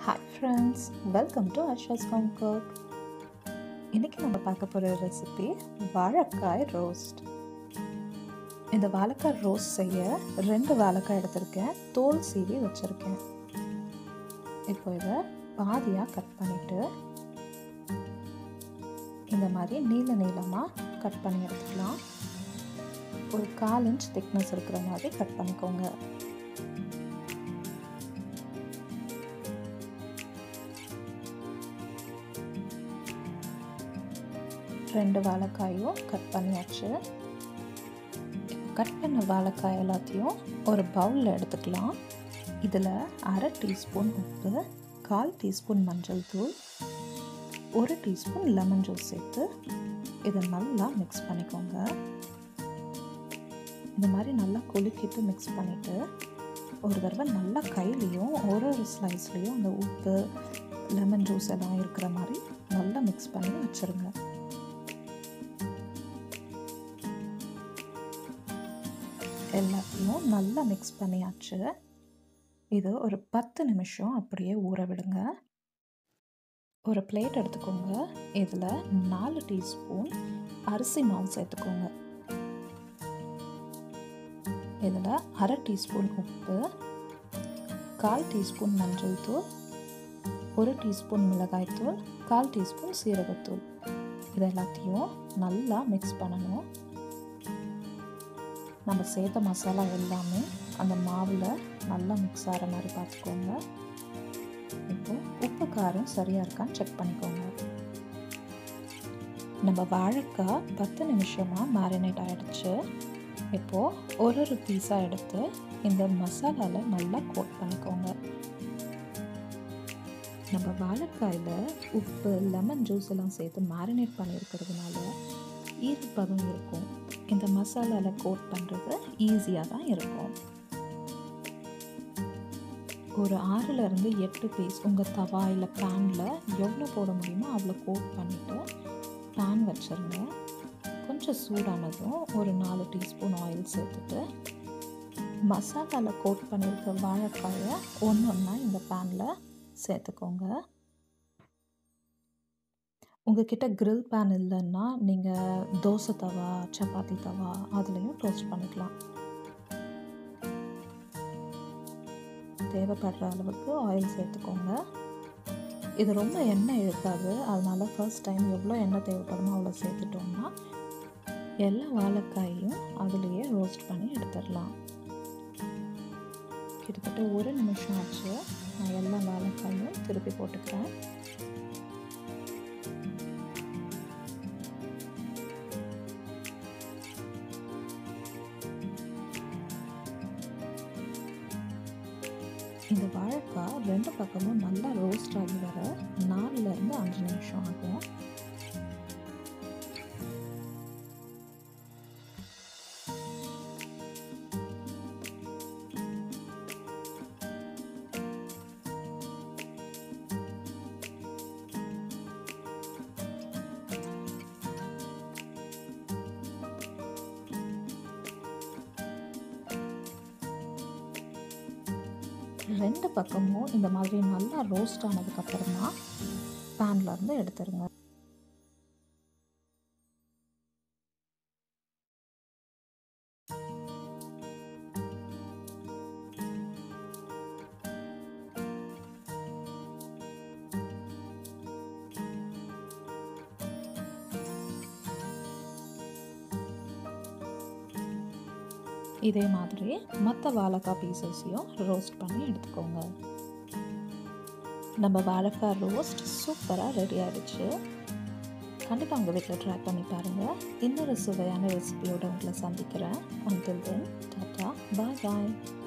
hi friends welcome to Asha's home cook இன்றைக்கி நம்ம பார்க்க போகிற ரெசிபி வாழைக்காய் ரோஸ்ட் இந்த வாழைக்காய் ரோஸ்ட் செய்ய ரெண்டு வாழைக்காய் எடுத்திருக்கேன் தோல் சீவி வச்சுருக்கேன் இப்போ இதை பாதியாக கட் பண்ணிவிட்டு இந்த மாதிரி நீள நீளமாக கட் பண்ணி எடுத்துக்கலாம் ஒரு கால் இன்ச் திக்னஸ் இருக்கிற மாதிரி கட் பண்ணிக்கோங்க ரெண்டு வாழைக்காயும் கட் பண்ணியாச்சு கட் பண்ண வாழைக்காய் எல்லாத்தையும் ஒரு பவுலில் எடுத்துக்கலாம் இதில் அரை டீஸ்பூன் உப்பு கால் டீஸ்பூன் மஞ்சள் தூள் ஒரு டீஸ்பூன் லெமன் ஜூஸ் சேர்த்து இதை நல்லா மிக்ஸ் பண்ணிக்கோங்க இந்த மாதிரி நல்லா குலுக்கிட்டு மிக்ஸ் பண்ணிவிட்டு ஒரு தடவை நல்லா கையிலையும் ஒரு ஒரு ஸ்லைஸ்லேயும் அந்த உப்பு லெமன் ஜூஸ் எல்லாம் இருக்கிற மாதிரி நல்லா மிக்ஸ் பண்ணி வச்சுருங்க எல்லாத்தையும் நல்லா மிக்ஸ் பண்ணியாச்சு இது ஒரு பத்து நிமிஷம் அப்படியே ஊற விடுங்க ஒரு பிளேட் எடுத்துக்கோங்க இதில் நாலு டீஸ்பூன் அரிசி மாவு சேர்த்துக்கோங்க இதில் அரை டீஸ்பூன் உப்பு கால் டீஸ்பூன் மஞ்சள் தூள் ஒரு டீஸ்பூன் மிளகாய்த்தூள் கால் டீஸ்பூன் சீரகத்தூள் இது எல்லாத்தையும் நல்லா மிக்ஸ் பண்ணணும் நம்ம சேர்த்த மசாலா எல்லாமே அந்த மாவில் நல்லா மிக்ஸ் ஆகிற மாதிரி பார்த்துக்கோங்க இப்போ உப்பு காரம் சரியாக இருக்கான்னு செக் பண்ணிக்கோங்க நம்ம வாழைக்காய் பத்து நிமிஷமாக மேரினேட் ஆகிடுச்சு இப்போது ஒரு ஒரு பீஸாக எடுத்து இந்த மசாலாவில் நல்லா கோட் பண்ணிக்கோங்க நம்ம வாழைக்காயில் உப்பு லெமன் ஜூஸ் எல்லாம் சேர்த்து மேரினேட் பண்ணியிருக்கிறதுனால ஈரப்பதம் இருக்கும் இந்த மசாலாவில் கோட் பண்ணுறது ஈஸியாக தான் இருக்கும் ஒரு ஆறுலேருந்து எட்டு பீஸ் உங்கள் தவா இல்லை பேனில் எவ்வளோ போட முடியுமோ அவ்வளோ கோட் பண்ணிவிட்டு பேன் வச்சுருங்க கொஞ்சம் சூடானதும் ஒரு நாலு டீஸ்பூன் ஆயில் சேர்த்துட்டு மசாலாவில் கோட் பண்ணியிருக்க வாழைக்காயை ஒன்று ஒன்றா இந்த பேனில் சேர்த்துக்கோங்க உங்ககிட்ட கிரில் பேன் இல்லைன்னா நீங்கள் தோசை தவா சப்பாத்தி தவா அதுலேயும் டோஸ்ட் பண்ணிக்கலாம் தேவைப்படுற அளவுக்கு ஆயில் சேர்த்துக்கோங்க இது ரொம்ப எண்ணெய் இழுக்காது அதனால ஃபர்ஸ்ட் டைம் எவ்வளோ எண்ணெய் தேவைப்படுமோ அவ்வளோ சேர்த்துட்டோம்னா எல்லா வாழைக்காயையும் அதுலேயே ரோஸ்ட் பண்ணி எடுத்துடலாம் கிட்டத்தட்ட ஒரு நிமிஷம் ஆச்சு நான் எல்லா வாழைக்காயும் திருப்பி போட்டுக்கிறேன் இந்த வாழைக்காய் ரெண்டு பக்கமும் நல்லா ரோஸ்ட் ஆகி வர நாலுலேருந்து அஞ்சு நிமிஷம் ஆகும் ரெண்டு பக்கமும் இந்த மாதிரி நல்லா ரோஸ்ட் ஆனதுக்கப்புறமா பேன்லேருந்து எடுத்துருங்க இதே மாதிரி மற்ற வாழைக்காய் பீசஸையும் ரோஸ்ட் பண்ணி எடுத்துக்கோங்க நம்ம வாழைக்காய் ரோஸ்ட் சூப்பராக ரெடி ஆகிடுச்சு கண்டிப்பாக உங்கள் வீட்டில் ட்ரை பண்ணி பாருங்கள் இன்னொரு சுவையான ரெசிபியோடு உங்களை சந்திக்கிறேன் அங்கிள் தென் டாட்டா பாய் பாய்